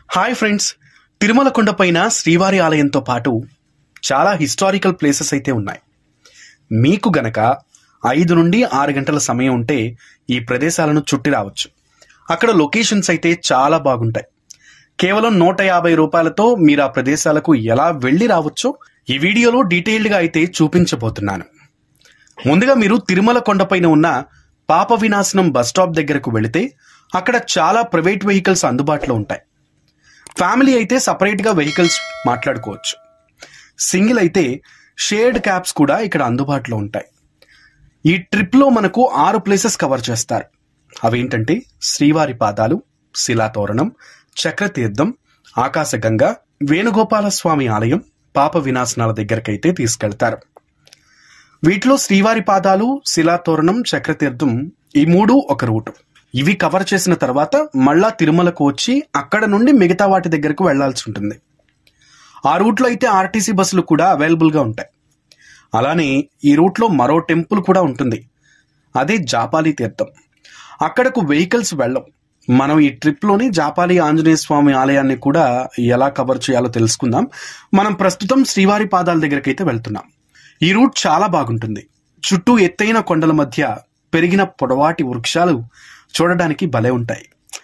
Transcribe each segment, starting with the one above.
hi friends Tirumala కొండపైన శ్రీవారి ఆలయంతో పాటు చాలా హిస్టారికల్ ప్లేసెస్ అయితే ఉన్నాయి మీకు గనక ఐదు నుండి ఆరు గంటల సమయం ఉంటే ఈ ప్రదేశాలను చుట్టి రావచ్చు అక్కడ లొకేషన్స్ అయితే చాలా బాగుంటాయి కేవలం నూట యాభై రూపాయలతో మీరు ఆ ప్రదేశాలకు ఎలా వెళ్ళి రావచ్చో ఈ వీడియోలో డీటెయిల్డ్గా అయితే చూపించబోతున్నాను ముందుగా మీరు తిరుమల కొండపైన ఉన్న పాప వినాశనం బస్ స్టాప్ దగ్గరకు వెళితే అక్కడ చాలా ప్రైవేట్ వెహికల్స్ అందుబాటులో ఉంటాయి ఫ్యామిలీ అయితే సపరేట్గా వెహికల్స్ మాట్లాడుకోవచ్చు సింగిల్ అయితే షేర్డ్ క్యాబ్స్ కూడా ఇక్కడ అందుబాటులో ఉంటాయి ఈ ట్రిప్లో మనకు ఆరు ప్లేసెస్ కవర్ చేస్తారు అవేంటంటే శ్రీవారి పాదాలు శిలాతోరణం చక్రతీర్థం ఆకాశగంగ వేణుగోపాల స్వామి ఆలయం పాప వినాశనాల దగ్గరకైతే తీసుకెళ్తారు వీటిలో శ్రీవారి పాదాలు శిలాతోరణం చక్రతీర్థం ఈ మూడు ఒక రూటు ఇవి కవర్ చేసిన తర్వాత మళ్ళా తిరుమలకు వచ్చి అక్కడ నుండి మిగతా వాటి దగ్గరకు వెళ్లాల్సి ఉంటుంది ఆ రూట్లో అయితే ఆర్టీసీ బస్సులు కూడా అవైలబుల్గా ఉంటాయి అలానే ఈ రూట్లో మరో టెంపుల్ కూడా ఉంటుంది అదే జాపాలి తీర్థం అక్కడకు వెహికల్స్ వెళ్ళం మనం ఈ ట్రిప్లోని జాపాలి ఆంజనేయ స్వామి ఆలయాన్ని కూడా ఎలా కవర్ చేయాలో తెలుసుకుందాం మనం ప్రస్తుతం శ్రీవారి పాదాల దగ్గరికి అయితే వెళ్తున్నాం ఈ రూట్ చాలా బాగుంటుంది చుట్టూ ఎత్తైన కొండల మధ్య పెరిగిన పొడవాటి వృక్షాలు చూడడానికి భలే ఉంటాయి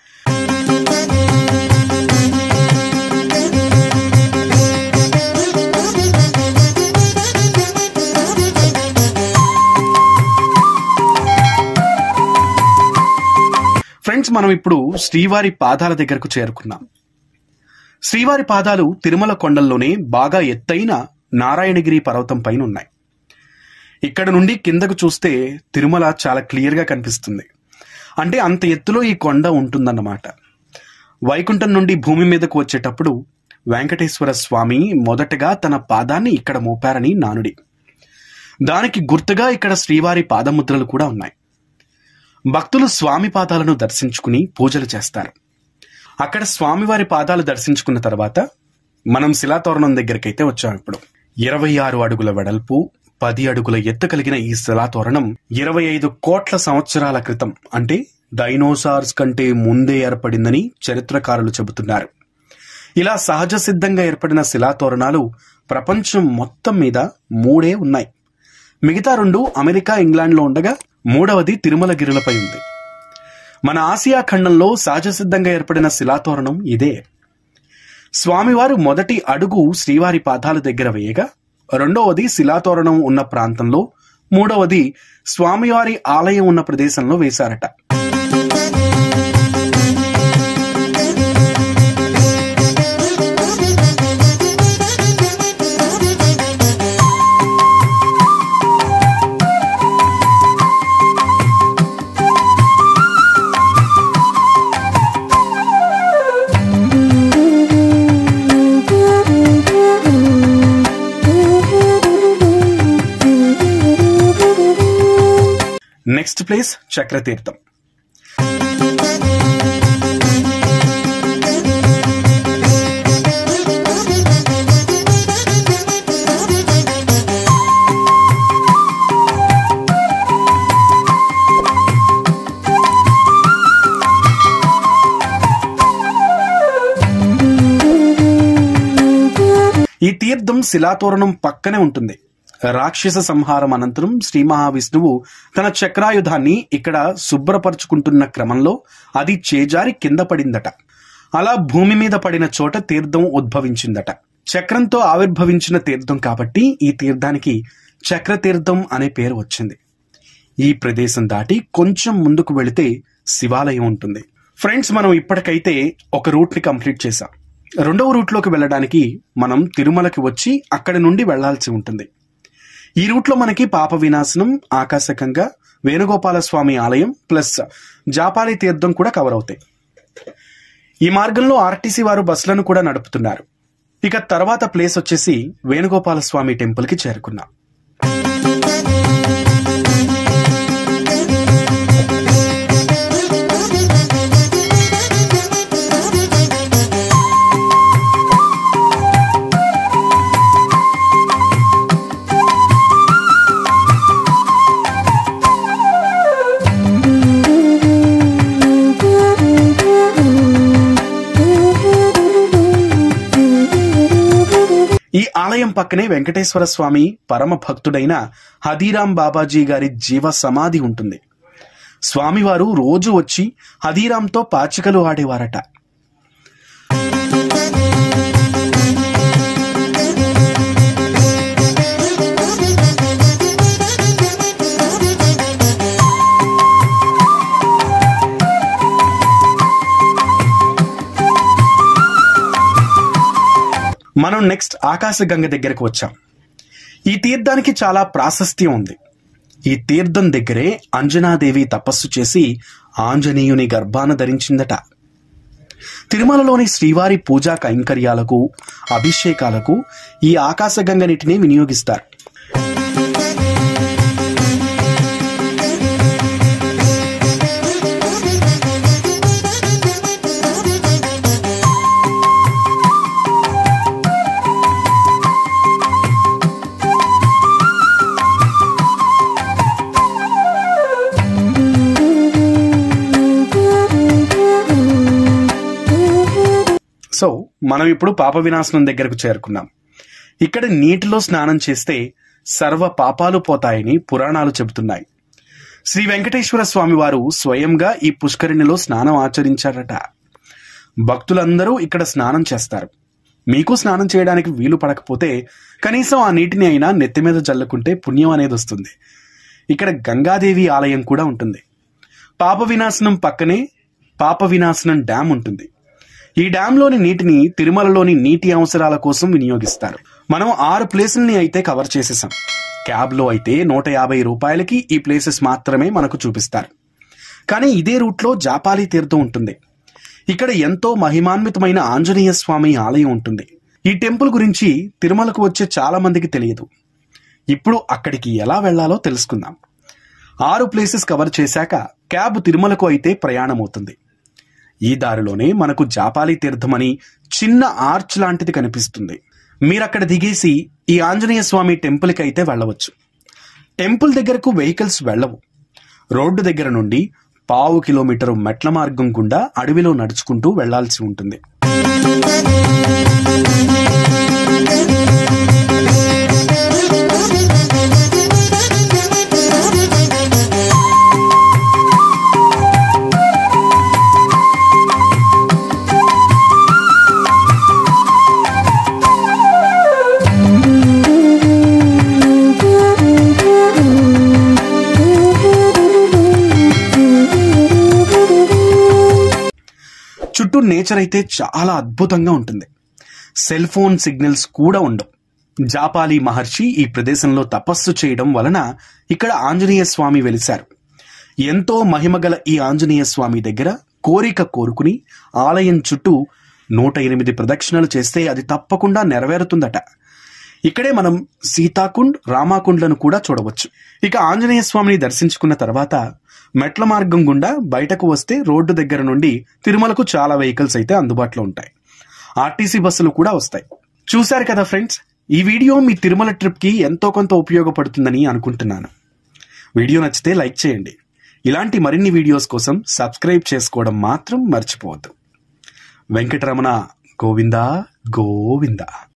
ఫ్రెండ్స్ మనం ఇప్పుడు శ్రీవారి పాదాల దగ్గరకు చేరుకున్నాం శ్రీవారి పాదాలు తిరుమల కొండల్లోనే బాగా ఎత్తైన నారాయణగిరి పర్వతం పైన ఉన్నాయి ఇక్కడ నుండి కిందకు చూస్తే తిరుమల చాలా క్లియర్గా కనిపిస్తుంది అంటే అంత ఎత్తులో ఈ కొండ ఉంటుందన్నమాట వైకుంఠం నుండి భూమి మీదకు వచ్చేటప్పుడు వెంకటేశ్వర స్వామి మొదటగా తన పాదాన్ని ఇక్కడ మోపారని నానుడి దానికి గుర్తుగా ఇక్కడ శ్రీవారి పాదముద్రలు కూడా ఉన్నాయి భక్తులు స్వామి పాదాలను దర్శించుకుని పూజలు చేస్తారు అక్కడ స్వామివారి పాదాలు దర్శించుకున్న తర్వాత మనం శిలాతోరణం దగ్గరికైతే వచ్చాం ఇప్పుడు ఇరవై ఆరు అడుగుల వెడల్పు పది అడుగుల ఎత్తు కలిగిన ఈ శిలాతోరణం ఇరవై ఐదు కోట్ల సంవత్సరాల క్రితం అంటే డైనోసార్స్ కంటే ముందే ఏర్పడిందని చరిత్రకారులు చెబుతున్నారు ఇలా సహజ సిద్ధంగా ఏర్పడిన శిలాతోరణాలు ప్రపంచం మొత్తం మీద మూడే ఉన్నాయి మిగతా రెండు అమెరికా ఇంగ్లాండ్లో ఉండగా మూడవది తిరుమల గిరులపై ఉంది మన ఆసియా ఖండంలో సహజ సిద్ధంగా ఏర్పడిన శిలాతోరణం ఇదే స్వామివారు మొదటి అడుగు శ్రీవారి పాదాల దగ్గర వేయగా రెండవది శిలాతోరణం ఉన్న ప్రాంతంలో మూడవది స్వామివారి ఆలయం ఉన్న ప్రదేశంలో వేశారట నెక్స్ట్ ప్లేస్ చక్రతీర్థం ఈ తీర్థం శిలాతోరణం పక్కనే ఉంటుంది రాక్షస సంహారం అనంతరం శ్రీ మహావిష్ణువు తన చక్రాయుధాన్ని ఇక్కడ శుభ్రపరుచుకుంటున్న క్రమంలో అది చేజారి కింద పడిందట అలా భూమి మీద పడిన చోట తీర్థం ఉద్భవించిందట చక్రంతో ఆవిర్భవించిన తీర్థం కాబట్టి ఈ తీర్థానికి చక్రతీర్థం అనే పేరు వచ్చింది ఈ ప్రదేశం దాటి కొంచెం ముందుకు వెళితే శివాలయం ఉంటుంది ఫ్రెండ్స్ మనం ఇప్పటికైతే ఒక రూట్ ని కంప్లీట్ చేసాం రెండవ రూట్లోకి వెళ్ళడానికి మనం తిరుమలకి వచ్చి అక్కడి నుండి వెళ్లాల్సి ఉంటుంది ఈ రూట్లో మనకి పాప వినాశనం ఆకాశకంగా వేణుగోపాల స్వామి ఆలయం ప్లస్ జాపాలి తీర్థం కూడా కవర్ అవుతాయి ఈ మార్గంలో ఆర్టీసీ వారు బస్సులను కూడా నడుపుతున్నారు ఇక తర్వాత ప్లేస్ వచ్చేసి వేణుగోపాల స్వామి టెంపుల్కి చేరుకున్నాం ఈ ఆలయం పక్కనే వెంకటేశ్వర స్వామి పరమ భక్తుడైన హదీరాం బాబాజీ గారి జీవ సమాధి ఉంటుంది స్వామివారు రోజు వచ్చి హదీరాంతో పాచికలు ఆడేవారట మనం నెక్స్ట్ ఆకాశగంగ దగ్గరకు వచ్చాం ఈ తీర్థానికి చాలా ప్రాశస్త్యం ఉంది ఈ తీర్థం దగ్గరే అంజనాదేవి తపస్సు చేసి ఆంజనేయుని గర్భాన ధరించిందట తిరుమలలోని శ్రీవారి పూజా కైంకర్యాలకు అభిషేకాలకు ఈ ఆకాశగంగ నీటిని వినియోగిస్తారు సో మనం ఇప్పుడు పాప వినాశనం దగ్గరకు చేరుకున్నాం ఇక్కడ నీటిలో స్నానం చేస్తే సర్వ పాపాలు పోతాయని పురాణాలు చెబుతున్నాయి శ్రీ వెంకటేశ్వర స్వామి వారు స్వయంగా ఈ పుష్కరిణిలో స్నానం ఆచరించారట భక్తులందరూ ఇక్కడ స్నానం చేస్తారు మీకు స్నానం చేయడానికి వీలు పడకపోతే కనీసం ఆ నీటిని అయినా నెత్తి మీద జల్లుకుంటే పుణ్యం అనేది వస్తుంది ఇక్కడ గంగాదేవి ఆలయం కూడా ఉంటుంది పాప వినాశనం పక్కనే పాప వినాశనం డ్యామ్ ఉంటుంది ఈ డ్యాంలోని నీటిని తిరుమలలోని నీటి అవసరాల కోసం వినియోగిస్తారు మనం ఆరు ప్లేసుల్ని అయితే కవర్ చేసేసాం క్యాబ్లో అయితే నూట యాభై రూపాయలకి ఈ ప్లేసెస్ మాత్రమే మనకు చూపిస్తారు కానీ ఇదే రూట్లో జాపాలి తీర్థం ఉంటుంది ఇక్కడ ఎంతో మహిమాన్వితమైన ఆంజనేయ స్వామి ఆలయం ఉంటుంది ఈ టెంపుల్ గురించి తిరుమలకు వచ్చే చాలా మందికి తెలియదు ఇప్పుడు అక్కడికి ఎలా వెళ్లాలో తెలుసుకుందాం ఆరు ప్లేసెస్ కవర్ చేశాక క్యాబ్ తిరుమలకు అయితే ప్రయాణం అవుతుంది ఈ దారిలోనే మనకు జాపాలి తీర్థమని చిన్న ఆర్చ్ లాంటిది కనిపిస్తుంది మీరక్కడ దిగేసి ఈ ఆంజనేయ స్వామి టెంపుల్కి అయితే వెళ్ళవచ్చు టెంపుల్ దగ్గరకు వెహికల్స్ వెళ్ళవు రోడ్డు దగ్గర నుండి పావు కిలోమీటరు మెట్ల మార్గం గుండా అడవిలో నడుచుకుంటూ వెళ్లాల్సి ఉంటుంది చుట్టూ నేచర్ అయితే చాలా అద్భుతంగా ఉంటుంది సెల్ ఫోన్ సిగ్నల్స్ కూడా ఉండవు జాపాలి మహర్షి ఈ ప్రదేశంలో తపస్సు చేయడం వలన ఇక్కడ ఆంజనేయ స్వామి వెలిశారు ఎంతో మహిమగల ఈ ఆంజనేయ స్వామి దగ్గర కోరిక కోరుకుని ఆలయం చుట్టూ నూట ఎనిమిది ప్రదక్షిణలు చేస్తే అది తప్పకుండా నెరవేరుతుందట ఇక్కడే మనం సీతాకుండ్ రామాకుండ్లను కూడా చూడవచ్చు ఇక ఆంజనేయ స్వామిని దర్శించుకున్న తర్వాత మెట్ల మార్గం గుండా బయటకు వస్తే రోడ్డు దగ్గర నుండి తిరుమలకు చాలా వెహికల్స్ అయితే అందుబాటులో ఉంటాయి ఆర్టీసీ బస్సులు కూడా వస్తాయి చూశారు కదా ఫ్రెండ్స్ ఈ వీడియో మీ తిరుమల ట్రిప్కి ఎంతో కొంత ఉపయోగపడుతుందని అనుకుంటున్నాను వీడియో నచ్చితే లైక్ చేయండి ఇలాంటి మరిన్ని వీడియోస్ కోసం సబ్స్క్రైబ్ చేసుకోవడం మాత్రం మర్చిపోవద్దు వెంకటరమణ గోవిందా గోవిందా